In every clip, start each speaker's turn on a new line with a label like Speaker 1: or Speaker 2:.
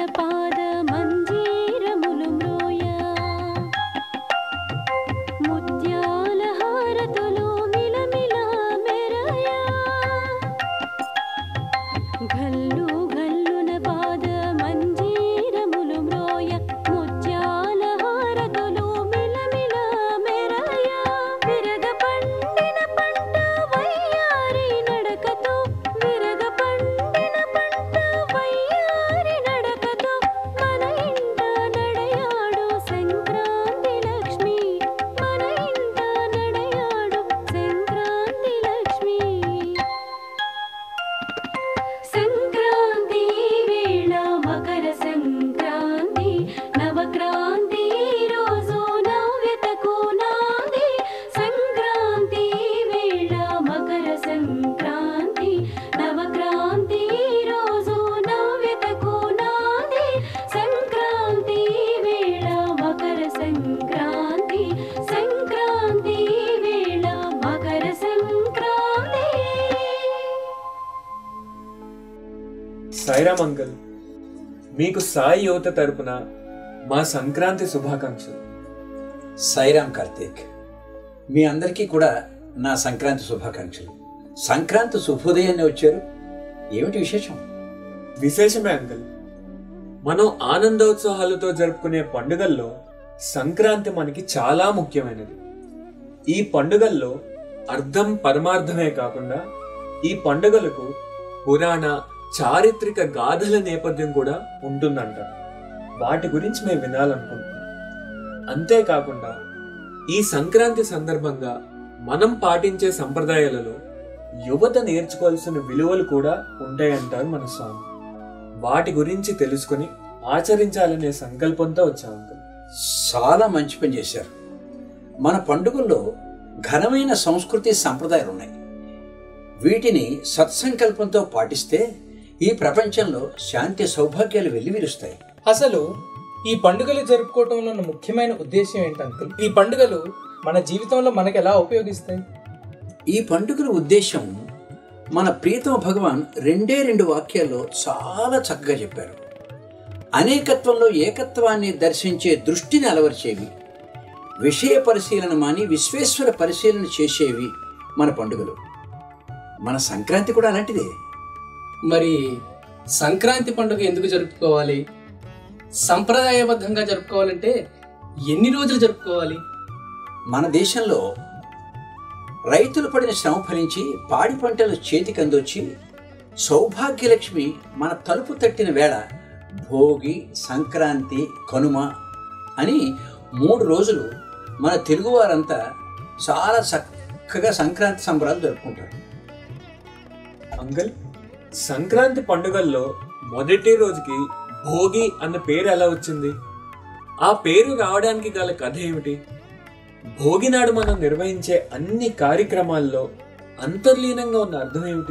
Speaker 1: పాద మంజీరములు మ్రోయ ముత్యాల హారతులు మిలమిల మెరయ గల్లు గల్లున పాద మంజీరములు మ్రోయ ముత్యాల హారతులు మిలమిల మెరయ విరగ పండిన పంట వయ్యారి నడకతో విరగ పండిన పంట వయ్యారి నడకతో మన ఇంట నడయాడు సంక్రాంతి లక్ష్మి మన ఇంట నడయాడు సంక్రాంతి లక్ష్మి సంక్రాంతి వేళ మకర సంక్రాంతి నవక్రాంతి రోజు నవ్యతకు నాంది సంక్రాంతి వేళ మకర సంక్రాంతి నవక్రాంతి రోజు నవ్యతకు నాంది సంక్రాంతి వేళ మకర సంక్రాంతి సంక్రాంతి వేళ మకర సంక్రాంతి
Speaker 2: సాయిరామ్ అంకుల్ మీకు సాయి యువత తరపున మా సంక్రాంతి శుభాకాంక్షలు
Speaker 3: సాయిరామ్ కార్తీక్ మీ అందరికీ కూడా నా సంక్రాంతి శుభాకాంక్షలు సంక్రాంతి శుభోదయాన్ని వచ్చారు ఏమిటి విశేషం
Speaker 2: విశేషమే అంకుల్ మనం ఆనందోత్సాహాలతో జరుపుకునే పండుగల్లో సంక్రాంతి మనకి చాలా ముఖ్యమైనది ఈ పండుగల్లో అర్థం పరమార్థమే కాకుండా ఈ పండుగలకు పురాణ చారిత్రక గాథల నేపథ్యం కూడా ఉంటుందంట వాటి గురించి మేము వినాలనుకుంటున్నాం అంతేకాకుండా ఈ సంక్రాంతి సందర్భంగా మనం పాటించే సంప్రదాయాలలో యువత నేర్చుకోవాల్సిన విలువలు కూడా ఉంటాయంటారు మన స్వామి వాటి గురించి తెలుసుకుని ఆచరించాలనే సంకల్పంతో వచ్చాం అంకుల్
Speaker 3: చాలా మంచి పని చేశారు మన పండుగల్లో ఘనమైన సంస్కృతి సంప్రదాయాలు ఉన్నాయి వీటిని సత్సంకల్పంతో పాటిస్తే ఈ ప్రపంచంలో శాంతి సౌభాగ్యాలు వెల్లివిరుస్తాయి
Speaker 4: అసలు ఈ పండుగలు జరుపుకోవటంలో ఉన్న ముఖ్యమైన ఉద్దేశం ఏంటి అంకుల్ ఈ పండుగలు మన జీవితంలో మనకు ఎలా ఉపయోగిస్తాయి
Speaker 3: ఈ పండుగల ఉద్దేశం మన ప్రియతమ భగవాన్ రెండే రెండు వాక్యాల్లో చాలా చక్కగా చెప్పారు అనేకత్వంలో ఏకత్వాన్ని దర్శించే దృష్టిని అలవర్చేవి విషయ పరిశీలన మాని విశ్వేశ్వర పరిశీలన చేసేవి మన పండుగలు మన సంక్రాంతి కూడా అలాంటిదే
Speaker 5: మరి సంక్రాంతి పండుగ ఎందుకు జరుపుకోవాలి సంప్రదాయబద్ధంగా జరుపుకోవాలంటే ఎన్ని రోజులు జరుపుకోవాలి
Speaker 3: మన దేశంలో రైతులు పడిన శ్రమ ఫలించి పాడి పంటలు చేతికి అందొచ్చి సౌభాగ్యలక్ష్మి మన తలుపు తట్టిన వేళ భోగి సంక్రాంతి కనుమ అని మూడు రోజులు మన తెలుగువారంతా చాలా చక్కగా సంక్రాంతి సంబరాలు జరుపుకుంటారు
Speaker 2: అంకుల్ సంక్రాంతి పండుగల్లో మొదటి రోజుకి భోగి అన్న పేరు ఎలా వచ్చింది ఆ పేరు రావడానికి గల కథ ఏమిటి భోగి నాడు మనం నిర్వహించే అన్ని కార్యక్రమాల్లో అంతర్లీనంగా ఉన్న అర్థం ఏమిటి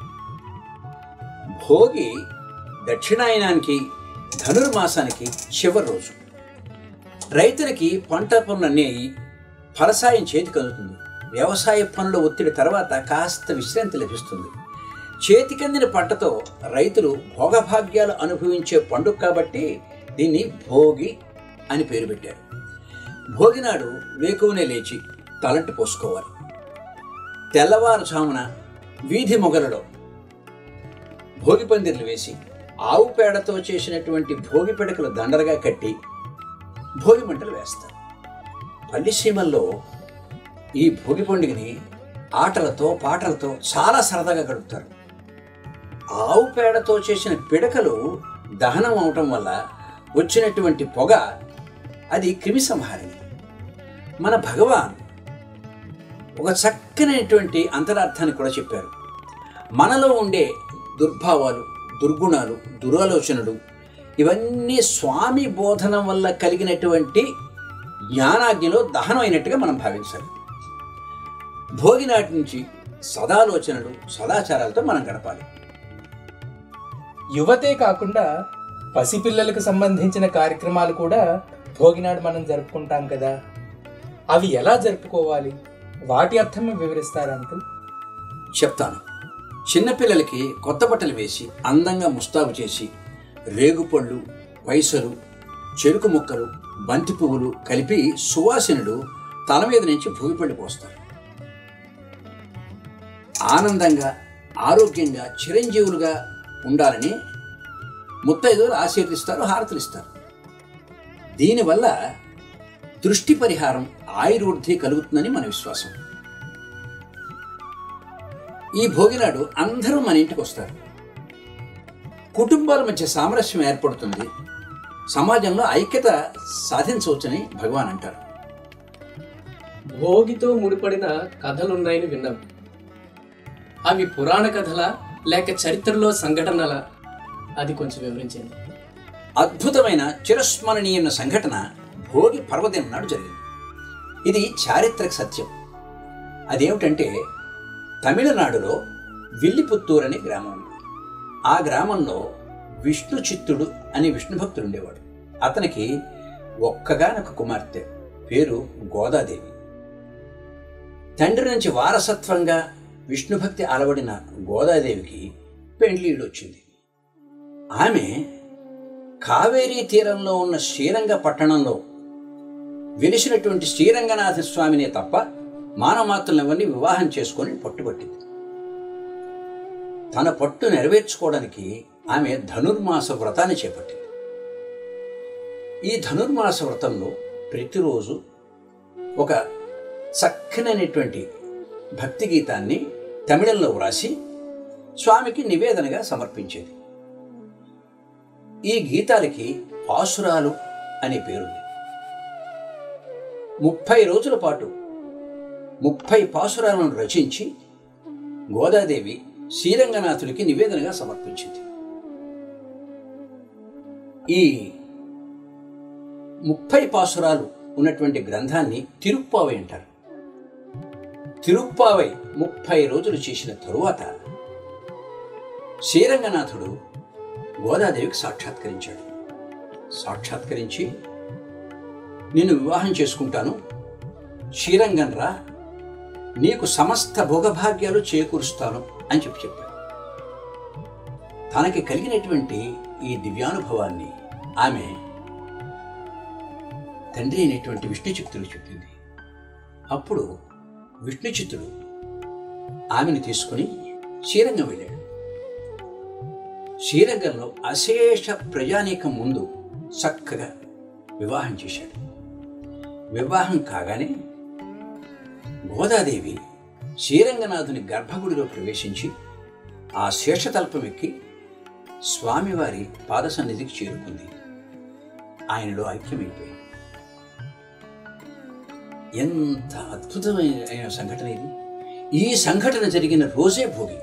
Speaker 3: భోగి దక్షిణాయనానికి ధనుర్మాసానికి చివరి రోజు రైతులకి పంట పనులన్నీ అయ్యి ఫలసాయం చేతికి అందుతుంది వ్యవసాయ పనుల ఒత్తిడి తర్వాత కాస్త విశ్రాంతి లభిస్తుంది చేతికందిన పంటతో రైతులు భోగభాగ్యాలు అనుభవించే పండుగ కాబట్టి దీన్ని భోగి అని పేరు పెట్టారు భోగినాడు వేకువనే లేచి తలంటి పోసుకోవాలి తెల్లవారుజామున వీధి మొగలలో భోగి పందిర్లు వేసి ఆవు పేడతో చేసినటువంటి భోగి పిడకలు దండలుగా కట్టి భోగి మంటలు వేస్తారు పల్లి సీమల్లో ఈ భోగి పండుగని ఆటలతో పాటలతో చాలా సరదాగా గడుపుతారు ఆవు పేడతో చేసిన పిడకలు దహనం అవటం వల్ల వచ్చినటువంటి పొగ అది క్రిమి సంహారిణి మన భగవాన్ ఒక చక్కనైనటువంటి అంతరార్థాన్ని కూడా చెప్పారు మనలో ఉండే దుర్భావాలు దుర్గుణాలు దురాలోచనలు ఇవన్నీ స్వామి బోధన వల్ల కలిగినటువంటి జ్ఞానాగ్నిలో దహనం అయినట్టుగా మనం భావించాలి భోగి నాటి నుంచి సదాలోచనలు సదాచారాలతో మనం గడపాలి
Speaker 4: యువతే కాకుండా పసిపిల్లలకు సంబంధించిన కార్యక్రమాలు కూడా భోగినాడు మనం జరుపుకుంటాం కదా అవి ఎలా జరుపుకోవాలి వాటి అర్థం వివరిస్తారు అంకుల్
Speaker 3: చెప్తాను చిన్నపిల్లలకి కొత్త బట్టలు వేసి అందంగా ముస్తాబు చేసి రేగుపళ్ళు పైసలు చెరుకు ముక్కలు బంతి పువ్వులు కలిపి సువాసినుడు తల మీద నుంచి భూమిపల్లి పోస్తారు ఆనందంగా ఆరోగ్యంగా చిరంజీవులుగా ఉండాలని ముత్తైదువులు ఆశీర్దిస్తారు హారతులు ఇస్తారు దీనివల్ల దృష్టి పరిహారం ఆయుర్వృద్ధి కలుగుతుందని మన విశ్వాసం ఈ భోగినాడు అందరూ మన ఇంటికి వస్తారు కుటుంబాల మధ్య సామరస్యం ఏర్పడుతుంది సమాజంలో ఐక్యత సాధించవచ్చని భగవాన్ అంటారు
Speaker 5: భోగితో ముడిపడిన కథలున్నాయని విన్నాం అవి పురాణ కథలా లేక చరిత్రలో సంఘటనలా అది కొంచెం వివరించండి
Speaker 3: అద్భుతమైన చిరస్మరణీయమైన సంఘటన భోగి పర్వదినం నాడు జరిగింది ఇది చారిత్రక సత్యం అదేమిటంటే తమిళనాడులో విల్లిపుత్తూరు అనే గ్రామం ఉంది ఆ గ్రామంలో విష్ణు చిత్తుడు అనే విష్ణు భక్తుడు ఉండేవాడు అతనికి ఒక్కగానొక కుమార్తె పేరు గోదాదేవి తండ్రి నుంచి వారసత్వంగా విష్ణుభక్తి అలవడిన గోదాదేవికి పెండ్లీడు వచ్చింది ఆమె కావేరీ తీరంలో ఉన్న శ్రీరంగ పట్టణంలో వెలిసినటువంటి శ్రీరంగనాథ స్వామినే తప్ప మానవమాత్రులను ఎవరిని వివాహం చేసుకొని పట్టుబట్టింది తన పట్టు నెరవేర్చుకోవడానికి ఆమె ధనుర్మాస వ్రతాన్ని చేపట్టింది ఈ ధనుర్మాస వ్రతంలో ప్రతిరోజు ఒక చక్కనైనటువంటి భక్తి గీతాన్ని తమిళంలో వ్రాసి స్వామికి నివేదనగా సమర్పించేది ఈ గీతాలకి పాసురాలు అనే పేరుంది ముప్పై రోజుల పాటు ముప్పై పాసురాలను రచించి గోదాదేవి శ్రీరంగనాథుడికి నివేదనగా సమర్పించింది ఈ ముప్పై పాసురాలు ఉన్నటువంటి గ్రంథాన్ని తిరుప్పావై అంటారు తిరుప్పావై ముప్పై రోజులు చేసిన తరువాత శ్రీరంగనాథుడు గోదాదేవికి సాక్షాత్కరించాడు సాక్షాత్కరించి నిన్ను వివాహం చేసుకుంటాను శ్రీరంగం రా నీకు సమస్త భోగభాగ్యాలు చేకూరుస్తాను అని చెప్పి చెప్పాడు తనకి కలిగినటువంటి ఈ దివ్యానుభవాన్ని ఆమె తండ్రి అయినటువంటి విష్ణు చిత్తుడు చెప్పింది అప్పుడు విష్ణు చిత్తుడు ఆమెను తీసుకుని శ్రీరంగం వెళ్ళాడు శ్రీరంగంలో అశేష ప్రజానీకం ముందు చక్కగా వివాహం చేశాడు వివాహం కాగానే గోదాదేవి శ్రీరంగనాథుని గర్భగుడిలో ప్రవేశించి ఆ శేషతల్పం ఎక్కి స్వామివారి పాద సన్నిధికి చేరుకుంది ఆయనలో ఐక్యమైపోయింది ఎంత అద్భుతమైన సంఘటన ఇది ఈ సంఘటన జరిగిన రోజే భోగి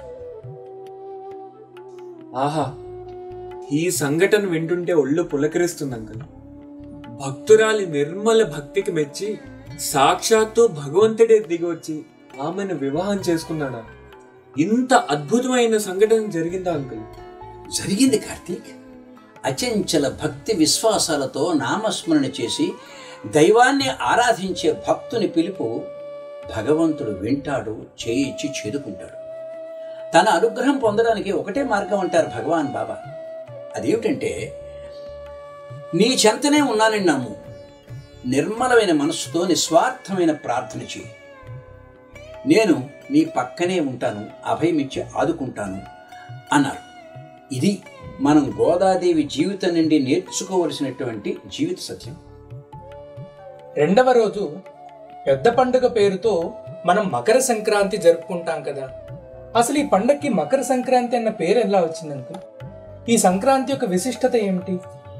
Speaker 2: ఆహా ఈ సంఘటన వింటుంటే ఒళ్ళు పులకరిస్తుంది అంకుల్ భక్తురాలి నిర్మల భక్తికి మెచ్చి సాక్షాత్తు భగవంతుడే దిగొచ్చి ఆమెను వివాహం చేసుకున్నాడా ఇంత అద్భుతమైన సంఘటన జరిగిందా అంకుల్
Speaker 3: జరిగింది కార్తీక్ అచంచల భక్తి విశ్వాసాలతో నామస్మరణ చేసి దైవాన్ని ఆరాధించే భక్తుని పిలుపు భగవంతుడు వింటాడు చేయించి చేదుకుంటాడు తన అనుగ్రహం పొందడానికి ఒకటే మార్గం అంటారు భగవాన్ బాబా అదేమిటంటే నీ చెంతనే ఉన్నానని నమ్ము నిర్మలమైన మనస్సుతో నిస్వార్థమైన ప్రార్థన చేయి నేను నీ పక్కనే ఉంటాను అభయమిచ్చి ఆదుకుంటాను అన్నారు ఇది మనం గోదాదేవి జీవితం నుండి నేర్చుకోవలసినటువంటి జీవిత సత్యం
Speaker 4: రెండవ రోజు పెద్ద పండుగ పేరుతో మనం మకర సంక్రాంతి జరుపుకుంటాం కదా అసలు ఈ పండక్కి మకర సంక్రాంతి అన్న పేరు ఎలా వచ్చింది అంకుల్ ఈ సంక్రాంతి యొక్క విశిష్టత ఏమిటి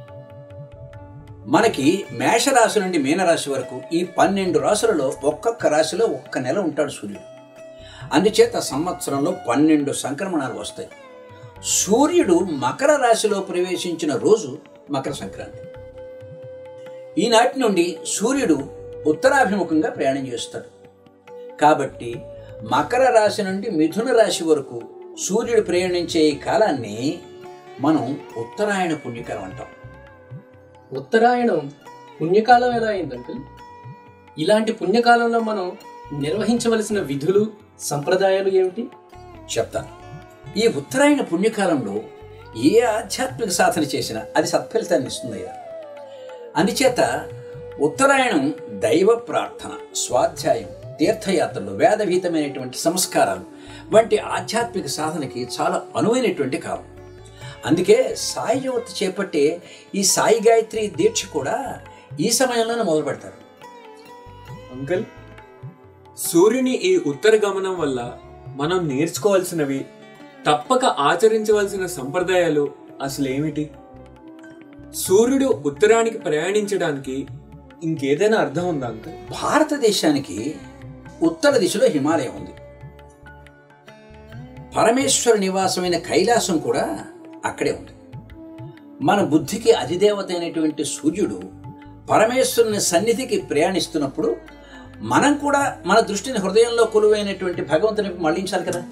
Speaker 3: మనకి మేషరాశి నుండి మీనరాశి వరకు ఈ పన్నెండు రాశులలో ఒక్కొక్క రాశిలో ఒక్క నెల ఉంటాడు సూర్యుడు అందుచేత సంవత్సరంలో పన్నెండు సంక్రమణాలు వస్తాయి సూర్యుడు మకర రాశిలో ప్రవేశించిన రోజు మకర సంక్రాంతి ఈనాటి నుండి సూర్యుడు ఉత్తరాభిముఖంగా ప్రయాణం చేస్తాడు కాబట్టి మకర రాశి నుండి మిథున రాశి వరకు సూర్యుడు ప్రయాణించే ఈ కాలాన్ని మనం ఉత్తరాయణ పుణ్యకాలం అంటాం
Speaker 5: ఉత్తరాయణం పుణ్యకాలం ఎలా అయింది అంకుల్ ఇలాంటి పుణ్యకాలంలో మనం నిర్వహించవలసిన విధులు సంప్రదాయాలు ఏమిటి
Speaker 3: చెప్తాను ఈ ఉత్తరాయణ పుణ్యకాలంలో ఏ ఆధ్యాత్మిక సాధన చేసినా అది సత్ఫలితాన్ని ఇస్తుందయ్యా అందుచేత ఉత్తరాయణం దైవ ప్రార్థన స్వాధ్యాయం తీర్థయాత్రలు వేదభీతమైనటువంటి సంస్కారాలు వంటి ఆధ్యాత్మిక సాధనకి చాలా అనువైనటువంటి కాలం అందుకే సాయి యువత చేపట్టే ఈ సాయి గాయత్రి దీక్ష కూడా ఈ సమయంలోనే మొదలు పెడతారు
Speaker 2: అంకుల్ సూర్యుని ఈ ఉత్తర గమనం వల్ల మనం నేర్చుకోవాల్సినవి తప్పక ఆచరించవలసిన సంప్రదాయాలు అసలు ఏమిటి సూర్యుడు ఉత్తరానికి ప్రయాణించడానికి ఇంకేదైనా అర్థం ఉందా అంకుల్
Speaker 3: భారతదేశానికి ఉత్తర దిశలో హిమాలయం ఉంది పరమేశ్వర నివాసమైన కైలాసం కూడా అక్కడే ఉంది మన బుద్ధికి అధిదేవత అయినటువంటి సూర్యుడు పరమేశ్వరుని సన్నిధికి ప్రయాణిస్తున్నప్పుడు మనం కూడా మన దృష్టిని హృదయంలో కొలువైనటువంటి భగవంతుని మళ్లించాలి కదా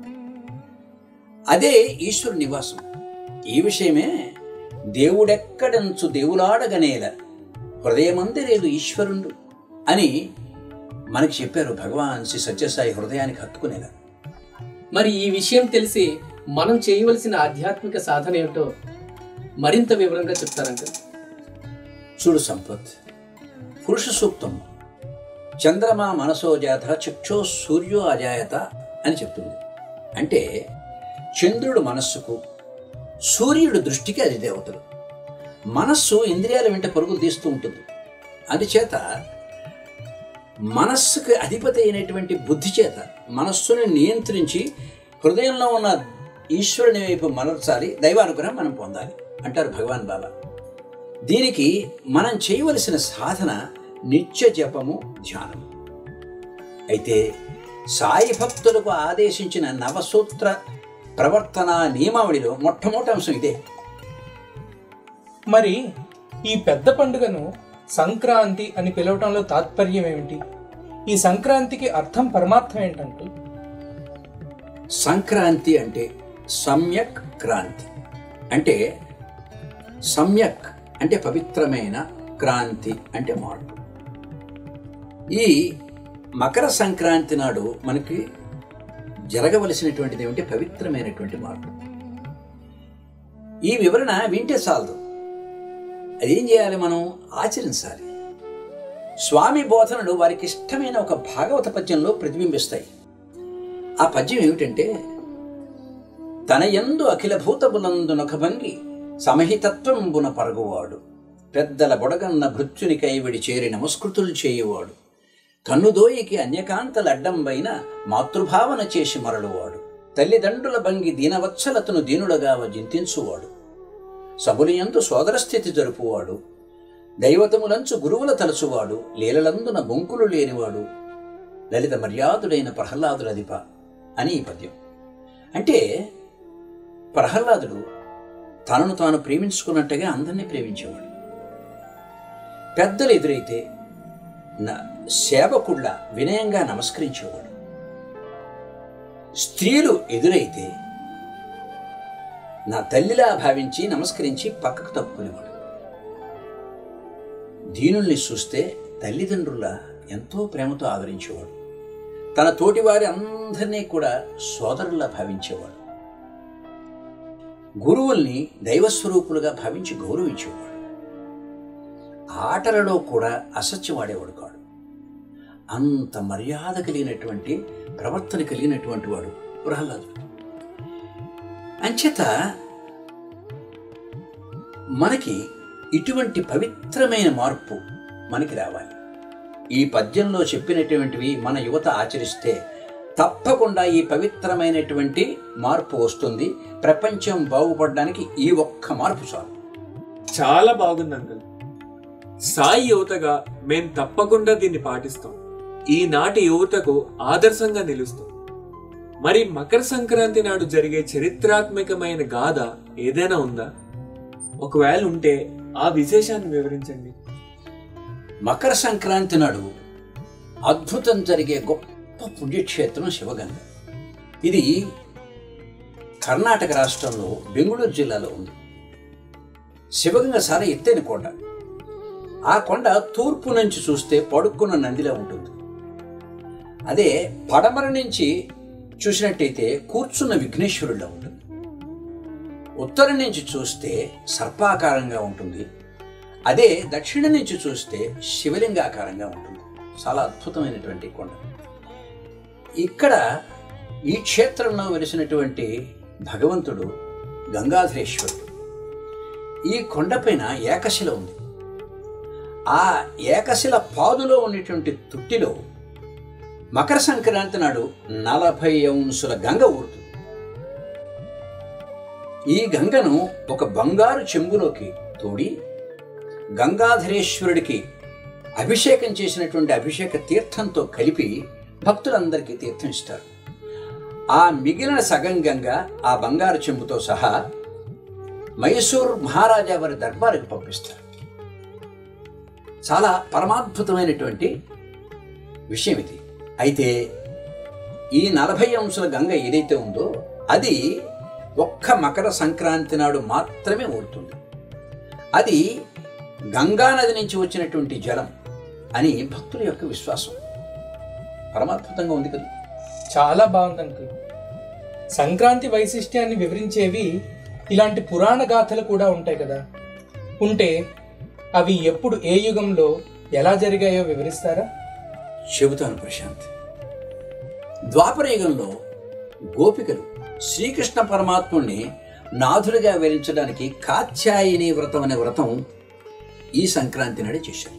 Speaker 3: అదే ఈశ్వరు నివాసం ఈ విషయమే దేవుడెక్కడంచు దేవులాడగనేల హృదయమందిరేదు ఈశ్వరుండు అని మనకి చెప్పారు భగవాన్ శ్రీ సత్యసాయి హృదయానికి హత్తుకునేలా
Speaker 5: మరి ఈ విషయం తెలిసి మనం చేయవలసిన ఆధ్యాత్మిక సాధన ఏమిటో మరింత వివరంగా చెప్తారంటారు
Speaker 3: చూడు సంపత్ పురుష సూక్తం చంద్రమా మనసో జాత చక్షో సూర్యో అజాయత అని చెప్తుంది అంటే చంద్రుడు మనస్సుకు సూర్యుడు దృష్టికి అది దేవతలు మనస్సు ఇంద్రియాల వెంట పరుగులు తీస్తూ ఉంటుంది అందుచేత మనస్సుకు అధిపతి అయినటువంటి బుద్ధి చేత మనస్సుని నియంత్రించి హృదయంలో ఉన్న ఈశ్వరుని వైపు మలర్చాలి దైవానుగ్రహం మనం పొందాలి అంటారు భగవాన్ బాబా దీనికి మనం చేయవలసిన సాధన నిత్య జపము ధ్యానము అయితే సాయి భక్తులకు ఆదేశించిన నవసూత్ర ప్రవర్తన నియమావళిలో మొట్టమొదటి అంశం ఇదే
Speaker 4: మరి ఈ పెద్ద పండుగను సంక్రాంతి అని పిలవటంలో తాత్పర్యం ఏమిటి ఈ సంక్రాంతికి అర్థం పరమార్థం ఏంటంటే
Speaker 3: సంక్రాంతి అంటే సమ్యక్ క్రాంతి అంటే సమ్యక్ అంటే పవిత్రమైన క్రాంతి అంటే మార్పు ఈ మకర సంక్రాంతి నాడు మనకి జరగవలసినటువంటిది ఏమిటి పవిత్రమైనటువంటి మార్పు ఈ వివరణ వింటే చాలదు అదేం చేయాలి మనం ఆచరించాలి స్వామి బోధనలు వారికి ఇష్టమైన ఒక భాగవత పద్యంలో ప్రతిబింబిస్తాయి ఆ పద్యం ఏమిటంటే తన యందు అఖిల భూతములందు నొకభంగి సమహితత్వంబున పరగువాడు పెద్దల బొడగన్న భృత్యుని కైవిడి చేరి నమస్కృతులు చేయువాడు కన్నుదోయికి అన్యకాంతలడ్డంబైన మాతృభావన చేసి మరలువాడు తల్లిదండ్రుల భంగి దీనవత్సలతను దీనుడగా జింతించువాడు సబులియందు సోదరస్థితి జరుపువాడు దైవతములంచు గురువుల తలచువాడు లీలలందున బొంకులు లేనివాడు లలిత మర్యాదుడైన ప్రహ్లాదులధిప అని ఈ పద్యం అంటే ప్రహ్లాదుడు తనను తాను ప్రేమించుకున్నట్టుగా అందరినీ ప్రేమించేవాడు పెద్దలు ఎదురైతే నా సేవకుళ్ళ వినయంగా నమస్కరించేవాడు స్త్రీలు ఎదురైతే నా తల్లిలా భావించి నమస్కరించి పక్కకు తప్పుకునేవాడు దీనుల్ని చూస్తే తల్లిదండ్రుల ఎంతో ప్రేమతో ఆదరించేవాడు తన తోటి వారి అందరినీ కూడా సోదరుల్లా భావించేవాడు గురువుల్ని దైవస్వరూపులుగా భావించి గౌరవించేవాడు ఆటలలో కూడా అసత్యం ఆడేవాడు కాడు అంత మర్యాద కలిగినటువంటి ప్రవర్తన కలిగినటువంటి వాడు ప్రహ్లాదుడు అంచేత మనకి ఇటువంటి పవిత్రమైన మార్పు మనకి రావాలి ఈ పద్యంలో చెప్పినటువంటివి మన యువత ఆచరిస్తే తప్పకుండా ఈ పవిత్రమైనటువంటి మార్పు వస్తుంది ప్రపంచం బాగుపడడానికి ఈ ఒక్క మార్పు చాలు
Speaker 2: చాలా బాగుంది అంకుల్ సాయి యువతగా మేం తప్పకుండా దీన్ని పాటిస్తాం ఈనాటి యువతకు ఆదర్శంగా నిలుస్తాం మరి మకర సంక్రాంతి నాడు జరిగే చరిత్రాత్మకమైన గాథ ఏదైనా ఉందా ఒకవేళ ఉంటే ఆ విశేషాన్ని వివరించండి
Speaker 3: మకర సంక్రాంతి నాడు అద్భుతం జరిగే గొప్ప పుణ్యక్షేత్రం శివగంగ ఇది కర్ణాటక రాష్ట్రంలో బెంగుళూరు జిల్లాలో ఉంది శివగంగ చాలా ఎత్తైన కొండ ఆ కొండ తూర్పు నుంచి చూస్తే పడుక్కున్న నందిలా ఉంటుంది అదే పడమర నుంచి చూసినట్టయితే కూర్చున్న విఘ్నేశ్వరుడిలా ఉంటుంది ఉత్తరం నుంచి చూస్తే సర్పాకారంగా ఉంటుంది అదే దక్షిణం నుంచి చూస్తే శివలింగాకారంగా ఉంటుంది చాలా అద్భుతమైనటువంటి కొండ ఇక్కడ ఈ క్షేత్రంలో వెలిసినటువంటి భగవంతుడు గంగాధరేశ్వరుడు ఈ కొండపైన ఏకశిల ఉంది ఆ ఏకశిల పాదులో ఉన్నటువంటి తుట్టిలో మకర సంక్రాంతి నాడు నలభై అంశుల గంగ ఊరుతుంది ఈ గంగను ఒక బంగారు చెంబులోకి తోడి గంగాధరేశ్వరుడికి అభిషేకం చేసినటువంటి అభిషేక తీర్థంతో కలిపి భక్తులందరికీ తీర్థం ఇస్తారు ఆ మిగిలిన సగం గంగ ఆ బంగారు చెంబుతో సహా మైసూర్ మహారాజా వారి దర్బారుకి పంపిస్తారు చాలా పరమాద్భుతమైనటువంటి విషయం ఇది అయితే ఈ నలభై అంశాల గంగ ఏదైతే ఉందో అది ఒక్క మకర సంక్రాంతి నాడు మాత్రమే ఊరుతుంది అది గంగా నది నుంచి వచ్చినటువంటి జలం అని భక్తుల యొక్క విశ్వాసం పరమాద్భుతంగా ఉంది కదా
Speaker 4: చాలా బాగుంది అంకుల్ సంక్రాంతి వైశిష్ట్యాన్ని వివరించేవి ఇలాంటి పురాణ గాథలు కూడా ఉంటాయి కదా ఉంటే అవి ఎప్పుడు ఏ యుగంలో ఎలా జరిగాయో వివరిస్తారా
Speaker 3: చెబుతాను ప్రశాంత్ ద్వాపర యుగంలో గోపికలు శ్రీకృష్ణ పరమాత్ముణ్ణి నాథుడిగా వివరించడానికి కాత్యాయని వ్రతం అనే వ్రతం ఈ సంక్రాంతి నాడే చేశారు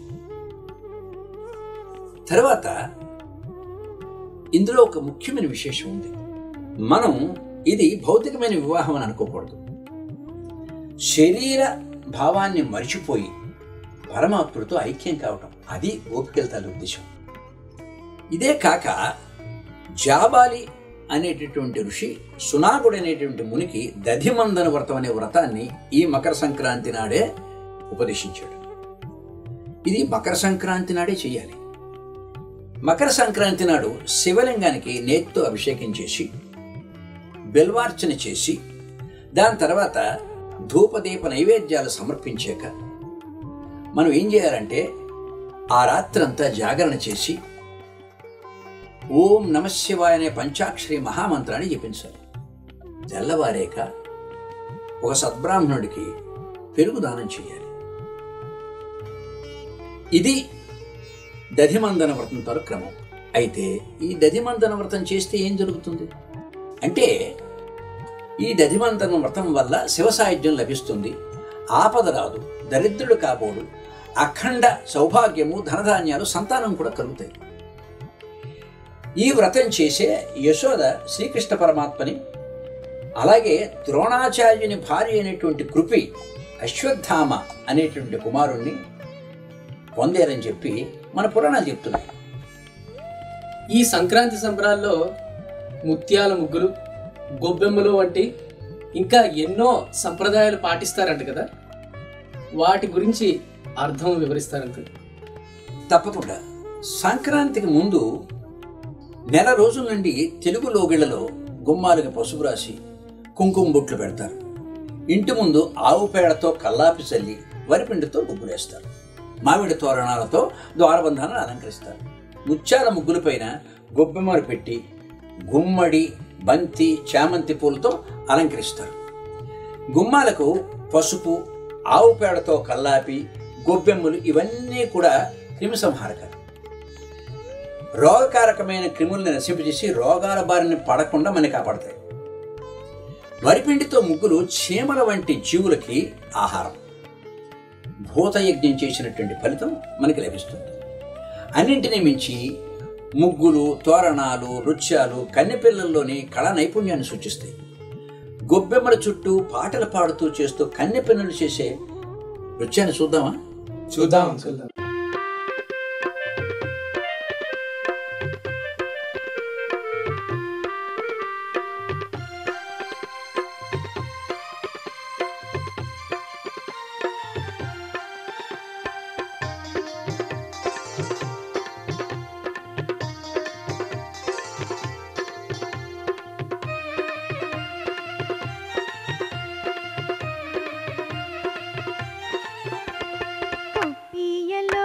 Speaker 3: తర్వాత ఇందులో ఒక ముఖ్యమైన విశేషం ఉంది మనం ఇది భౌతికమైన వివాహం అని అనుకోకూడదు శరీర భావాన్ని మరిచిపోయి పరమాత్ముడితో ఐక్యం కావటం అది ఓపికల తాలూ ఉద్దేశం ఇదే కాక జాబాలి అనేటటువంటి ఋషి సునాగుడు అనేటువంటి మునికి దధిమందన వ్రతం అనే వ్రతాన్ని ఈ మకర సంక్రాంతి నాడే ఉపదేశించాడు ఇది మకర సంక్రాంతి నాడే చేయాలి మకర సంక్రాంతి నాడు శివలింగానికి నేతితో అభిషేకం చేసి బెల్వార్చన చేసి దాని తర్వాత ధూపదీప నైవేద్యాలు సమర్పించాక మనం ఏం చేయాలంటే ఆ రాత్రంతా జాగరణ చేసి ఓం నమశివాయ అనే పంచాక్షరి మహామంత్రాన్ని జపించాలి తెల్లవారేక ఒక సద్బ్రాహ్మణుడికి పెరుగు దానం చేయాలి ఇది దధిమందన వ్రతం తరు క్రమం అయితే ఈ దధిమందన వ్రతం చేస్తే ఏం జరుగుతుంది అంటే ఈ దధిమందన వ్రతం వల్ల శివ సాయుధ్యం లభిస్తుంది ఆపద రాదు దరిద్రుడు కాబోడు అఖండ సౌభాగ్యము ధనధాన్యాలు సంతానం కూడా కలుగుతాయి ఈ వ్రతం చేసే యశోద శ్రీకృష్ణ పరమాత్మని అలాగే ద్రోణాచార్యుని భార్య అయినటువంటి కృపి అశ్వత్థామ అనేటువంటి కుమారుణ్ణి పొందారని చెప్పి మన పురాణాలు చెప్తున్నాయి
Speaker 5: ఈ సంక్రాంతి సంబరాల్లో ముత్యాల ముగ్గులు గొబ్బెమ్మలు వంటి ఇంకా ఎన్నో సంప్రదాయాలు పాటిస్తారంట కదా వాటి గురించి అర్థం వివరిస్తారంట
Speaker 3: తప్పకుండా సంక్రాంతికి ముందు నెల రోజుల నుండి తెలుగు లోగిళ్లలో గుమ్మాలుగా పసుపు రాసి కుంకుమ బొట్లు పెడతారు ఇంటి ముందు ఆవు పేడతో కల్లాపి చల్లి వరిపిండితో ముగ్గులేస్తారు మామిడి తోరణాలతో ద్వారబంధాలను అలంకరిస్తారు ముత్యాల ముగ్గులపైన గొబ్బెమ్మలు పెట్టి గుమ్మడి బంతి చామంతి పూలతో అలంకరిస్తారు గుమ్మాలకు పసుపు ఆవు పేడతో కల్లాపి గొబ్బెమ్మలు ఇవన్నీ కూడా క్రిమిసంహారకాలు రోగకారకమైన క్రిముల్ని నశింపజేసి రోగాల బారిన పడకుండా మనకి కాపాడతాయి వరిపిండితో ముగ్గులు చీమల వంటి జీవులకి ఆహారం భూతయజ్ఞం చేసినటువంటి ఫలితం మనకి లభిస్తుంది అన్నింటినీ మించి ముగ్గులు తోరణాలు నృత్యాలు కన్నెపిల్లల్లోని కళా నైపుణ్యాన్ని సూచిస్తాయి గొబ్బెమ్మల చుట్టూ పాటలు పాడుతూ చేస్తూ కన్నెపిల్లలు చేసే నృత్యాన్ని చూద్దామా
Speaker 4: చూద్దాం చూద్దాం
Speaker 6: కొప్పియలో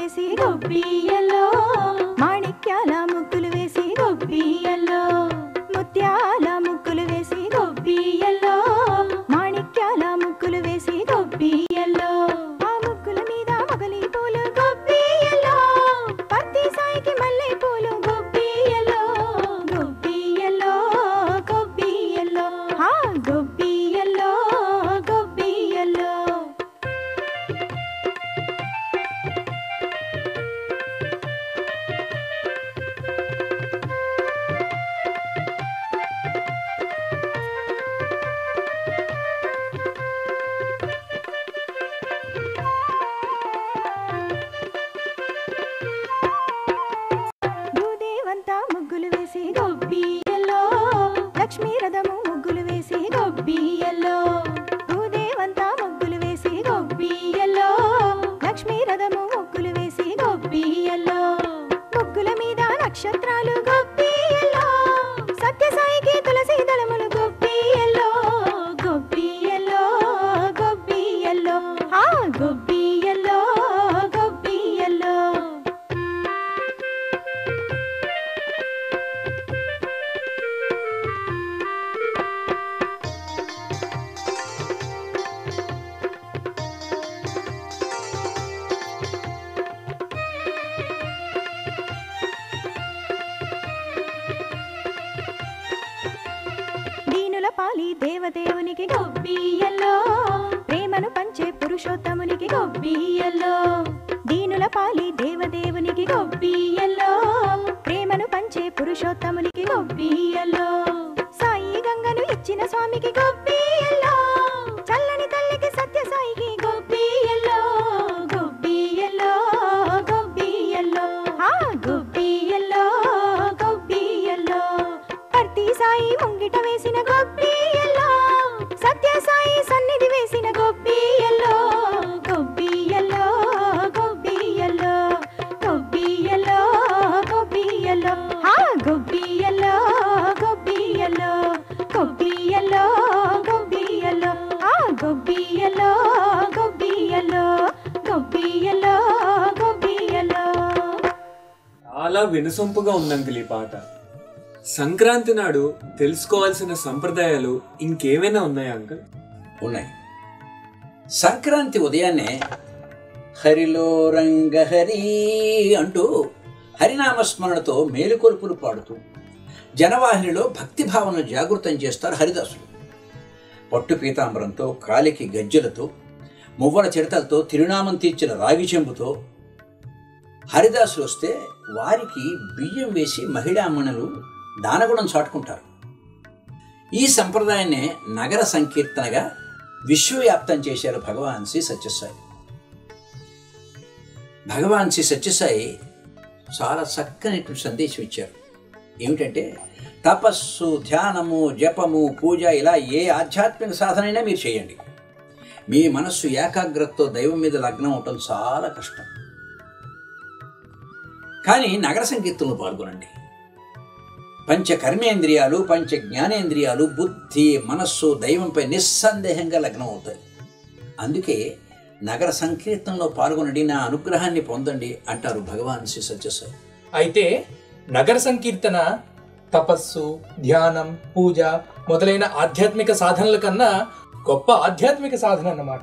Speaker 6: వేసి
Speaker 1: గొబ్బియలో
Speaker 6: మాణిక్యాల ముగ్గులు వేసి
Speaker 1: గొబ్బియలో
Speaker 6: ముత్యాల ముగ్గులు వేసి
Speaker 1: గొబ్బియలో
Speaker 6: మాణిక్యాల ముగ్గులు వేసి
Speaker 1: గొబ్బియలో
Speaker 6: ఆ ముగ్గుల మీద మొగలి పూలు
Speaker 1: గొబ్బియలో
Speaker 6: పత్తి సాయికి మల్లె పూలు
Speaker 1: గొబ్బియలో గొబ్బియలో గొబ్బియలో
Speaker 6: ఆ
Speaker 1: గొబ్బియలో గొబ్బియలో
Speaker 6: భూదేవంతా ముగ్గులు వేసి
Speaker 1: గొబ్బియలో
Speaker 6: లక్ష్మీ రథము ముగ్గులు వేసి
Speaker 1: గొబ్బియలో
Speaker 6: భూదేవంతా ముగ్గులు వేసి
Speaker 1: గొబ్బియలో
Speaker 6: లక్ష్మీ రథము ముగ్గులు వేసి
Speaker 1: గొబ్బియలో
Speaker 6: ముగ్గుల మీద నక్షత్రాలు
Speaker 1: గొబ్బియలో
Speaker 6: సత్యసాయికి తులసి దళములు
Speaker 1: గొబ్బియలో గొబ్బియలో గొబ్బియలో
Speaker 6: ఆ
Speaker 1: గొబ్బియలో గొబ్బియలో
Speaker 6: దీనుల పాలి దేవదేవునికి
Speaker 1: గొబ్బియలో
Speaker 6: ప్రేమను పంచే పురుషోత్తమునికి
Speaker 1: గొబ్బియలో
Speaker 6: దీనుల పాలి దేవదేవునికి
Speaker 1: గొబ్బియలో
Speaker 6: ప్రేమను పంచే పురుషోత్తమునికి
Speaker 1: గొబ్బియలో
Speaker 6: సాయి గంగను ఇచ్చిన స్వామికి
Speaker 1: గొబ్బియలో
Speaker 6: చల్లని తల్లికి సత్య సాయికి
Speaker 1: గొబ్బియలో గొబ్బియలో గొబ్బియలో
Speaker 6: ఆ
Speaker 1: గొబ్బియలో గొబ్బియలో
Speaker 6: పర్తి సాయి ముంగిట వేసిన
Speaker 1: గొబ్బియలో
Speaker 6: సత్య సాయి సన్నిధి వేసిన
Speaker 1: గొబ్బియలో గొబ్బియలో గొబ్బియలో గొబ్బియలో గొబ్బియలో
Speaker 6: ఆ
Speaker 1: గొబ్బియలో గొబ్బియలో గొబ్బియలో గొబ్బియలో
Speaker 6: ఆ
Speaker 1: గొబ్బియలో గొబ్బియలో గొబ్బియలో గొబ్బియలో
Speaker 2: చాలా వినసొంపుగా ఉంది అంకుల్ ఈ పాట సంక్రాంతి నాడు తెలుసుకోవాల్సిన సంప్రదాయాలు ఇంకేమైనా ఉన్నాయా అంకుల్
Speaker 3: ఉన్నాయి సంక్రాంతి ఉదయాన్నే హరిలో రంగ హరి అంటూ హరినామస్మరణతో మేలుకొలుపులు పాడుతూ జనవాహినిలో భక్తి భావనను జాగృతం చేస్తారు హరిదాసులు పట్టు పీతాంబరంతో కాలికి గజ్జెలతో మువ్వల చిడతలతో తిరునామం తీర్చిన రాగి చెంబుతో హరిదాసులు వస్తే వారికి బియ్యం వేసి మహిళామణులు దానగుణం చాటుకుంటారు ఈ సంప్రదాయాన్నే నగర సంకీర్తనగా విశ్వవ్యాప్తం చేశారు భగవాన్ శ్రీ సత్యసాయి భగవాన్ శ్రీ సత్యసాయి చాలా చక్కని సందేశం ఇచ్చారు ఏమిటంటే తపస్సు ధ్యానము జపము పూజ ఇలా ఏ ఆధ్యాత్మిక సాధనైనా మీరు చేయండి మీ మనస్సు ఏకాగ్రతతో దైవం మీద లగ్నం అవటం చాలా కష్టం కానీ నగర సంకీర్తనలో పాల్గొనండి పంచ కర్మేంద్రియాలు పంచ జ్ఞానేంద్రియాలు బుద్ధి మనస్సు దైవంపై నిస్సందేహంగా లగ్నం అవుతాయి అందుకే నగర సంకీర్తనలో పాల్గొనండి నా అనుగ్రహాన్ని పొందండి అంటారు భగవాన్ శ్రీ సత్యసాయి
Speaker 4: అయితే నగర సంకీర్తన తపస్సు ధ్యానం పూజ మొదలైన ఆధ్యాత్మిక సాధనల కన్నా గొప్ప ఆధ్యాత్మిక సాధన అన్నమాట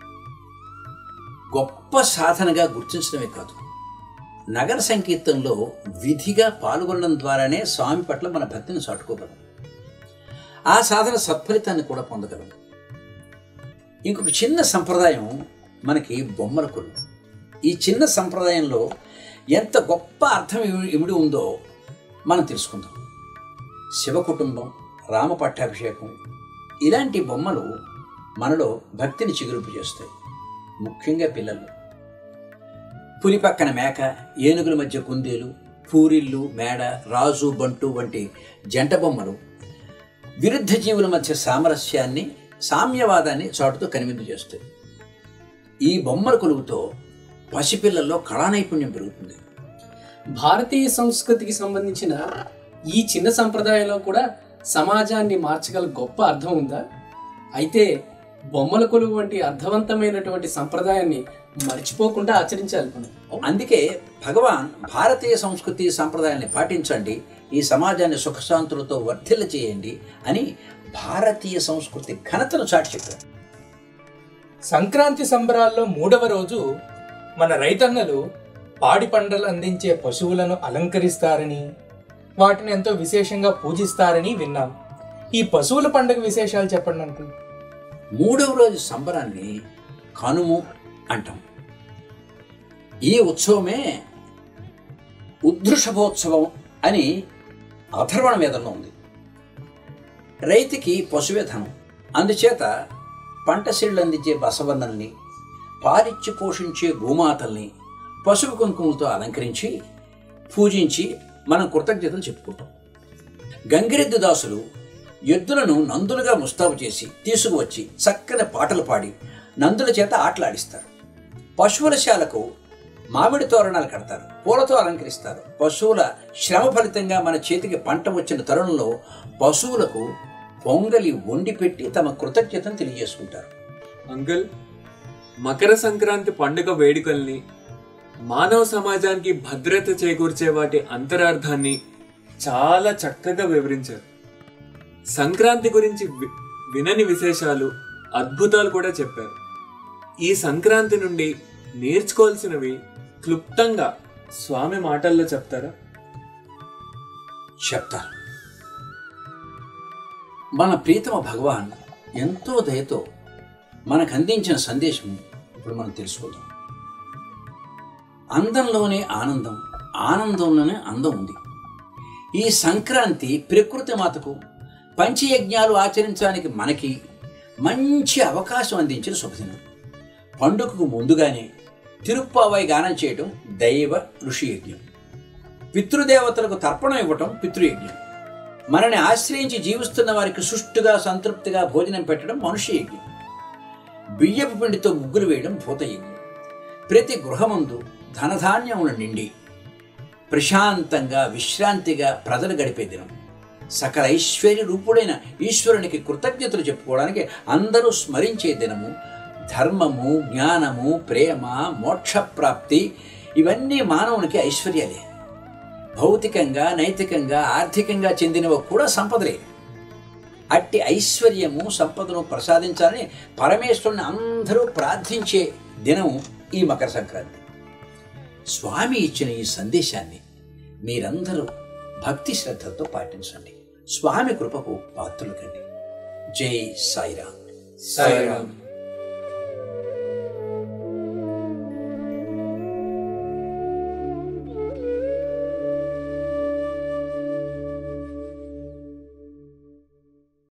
Speaker 3: గొప్ప సాధనగా గుర్తించడమే కాదు నగర సంకీర్తనలో విధిగా పాల్గొనడం ద్వారానే స్వామి పట్ల మన భక్తిని చాటుకోగలం ఆ సాధన సత్ఫలితాన్ని కూడా పొందగలం ఇంకొక చిన్న సంప్రదాయం మనకి బొమ్మల కొలువు ఈ చిన్న సంప్రదాయంలో ఎంత గొప్ప అర్థం ఇమి- ఇమిడి ఉందో మనం తెలుసుకుందాం శివ కుటుంబం రామ పట్టాభిషేకం ఇలాంటి బొమ్మలు మనలో భక్తిని చిగురింపు చేస్తాయి ముఖ్యంగా పిల్లలు పులి పక్కన మేక ఏనుగుల మధ్య కుందేలు పూరిల్లు మేడ రాజు బంటు వంటి జంట బొమ్మలు విరుద్ధ జీవుల మధ్య సామరస్యాన్ని సామ్యవాదాన్ని చాటుతూ కనువిందు చేస్తాయి ఈ బొమ్మల కొలువుతో పసిపిల్లల్లో కళా నైపుణ్యం పెరుగుతుంది
Speaker 5: భారతీయ సంస్కృతికి సంబంధించిన ఈ చిన్న సంప్రదాయంలో కూడా సమాజాన్ని మార్చగల గొప్ప అర్థం ఉందా అయితే బొమ్మల కొలువు వంటి అర్థవంతమైనటువంటి సంప్రదాయాన్ని మర్చిపోకుండా ఆచరించాలి మనం
Speaker 3: అందుకే భగవాన్ భారతీయ సంస్కృతి సంప్రదాయాన్ని పాటించండి ఈ సమాజాన్ని సుఖశాంతులతో వర్ధిల్ల చేయండి అని భారతీయ సంస్కృతి ఘనతను చాటి చెప్పారు
Speaker 4: సంక్రాంతి సంబరాల్లో మూడవ రోజు మన రైతన్నలు పాడి పంటలు అందించే పశువులను అలంకరిస్తారని వాటిని ఎంతో విశేషంగా పూజిస్తారని విన్నాం ఈ పశువుల పండుగ విశేషాలు చెప్పండి అంకుల్
Speaker 3: మూడవ రోజు సంబరాన్ని కనుము అంటాం ఈ ఉత్సవమే ఉద్ధృషభోత్సవం అని అథర్వణ వేదంలో ఉంది రైతుకి పశువే ధనం అందుచేత పంట సిళ్ళు అందించే బసవన్నల్ని పాలిచ్చి పోషించే గోమాతల్ని పశువు కుంకుమలతో అలంకరించి పూజించి మనం కృతజ్ఞతలు చెప్పుకుంటాం గంగిరెద్దు దాసులు ఎద్దులను నందులుగా ముస్తాబు చేసి తీసుకువచ్చి చక్కని పాటలు పాడి నందుల చేత ఆటలాడిస్తారు పశువుల శాలకు మామిడి తోరణాలు కడతారు పూలతో అలంకరిస్తారు పశువుల శ్రమ ఫలితంగా మన చేతికి పంట వచ్చిన తరుణంలో పశువులకు పొంగలి వండి పెట్టి తమ కృతజ్ఞతను తెలియజేసుకుంటారు
Speaker 2: అంకుల్ మకర సంక్రాంతి పండుగ వేడుకల్ని మానవ సమాజానికి భద్రత చేకూర్చే వాటి అంతరార్థాన్ని చాలా చక్కగా వివరించారు సంక్రాంతి గురించి వి- వినని విశేషాలు అద్భుతాలు కూడా చెప్పారు ఈ సంక్రాంతి నుండి నేర్చుకోవాల్సినవి క్లుప్తంగా స్వామి మాటల్లో చెప్తారా
Speaker 3: చెప్తారు మన ప్రీతమ భగవాన్ ఎంతో దయతో మనకు అందించిన సందేశం ఇప్పుడు మనం తెలుసుకుందాం అందంలోనే ఆనందం ఆనందంలోనే అందం ఉంది ఈ సంక్రాంతి ప్రకృతి మాతకు పంచయజ్ఞాలు ఆచరించడానికి మనకి మంచి అవకాశం అందించిన శుభదినం పండుగకు ముందుగానే తిరుప్పావై గానం చేయటం దైవ ఋషి యజ్ఞం పితృదేవతలకు తర్పణం ఇవ్వటం పితృయజ్ఞం మనని ఆశ్రయించి జీవిస్తున్న వారికి సుష్టుగా సంతృప్తిగా భోజనం పెట్టడం మనుష్య యజ్ఞం బియ్యపు పిండితో ముగ్గులు వేయడం భూతయజ్ఞం ప్రతి గృహమందు ధనధాన్యములు నిండి ప్రశాంతంగా విశ్రాంతిగా ప్రజలు గడిపే దినం సకల ఐశ్వర్య రూపుడైన ఈశ్వరునికి కృతజ్ఞతలు చెప్పుకోవడానికి అందరూ స్మరించే దినము ధర్మము జ్ఞానము ప్రేమ మోక్షప్రాప్తి ఇవన్నీ మానవునికి ఐశ్వర్యాలే భౌతికంగా నైతికంగా ఆర్థికంగా చెందినవి కూడా సంపదలే అట్టి ఐశ్వర్యము సంపదను ప్రసాదించాలని పరమేశ్వరుని అందరూ ప్రార్థించే దినం ఈ మకర సంక్రాంతి స్వామి ఇచ్చిన ఈ సందేశాన్ని మీరందరూ భక్తి శ్రద్ధలతో పాటించండి స్వామి కృపకు పాత్రలు కండి జై సాయిరామ్
Speaker 2: సాయిరామ్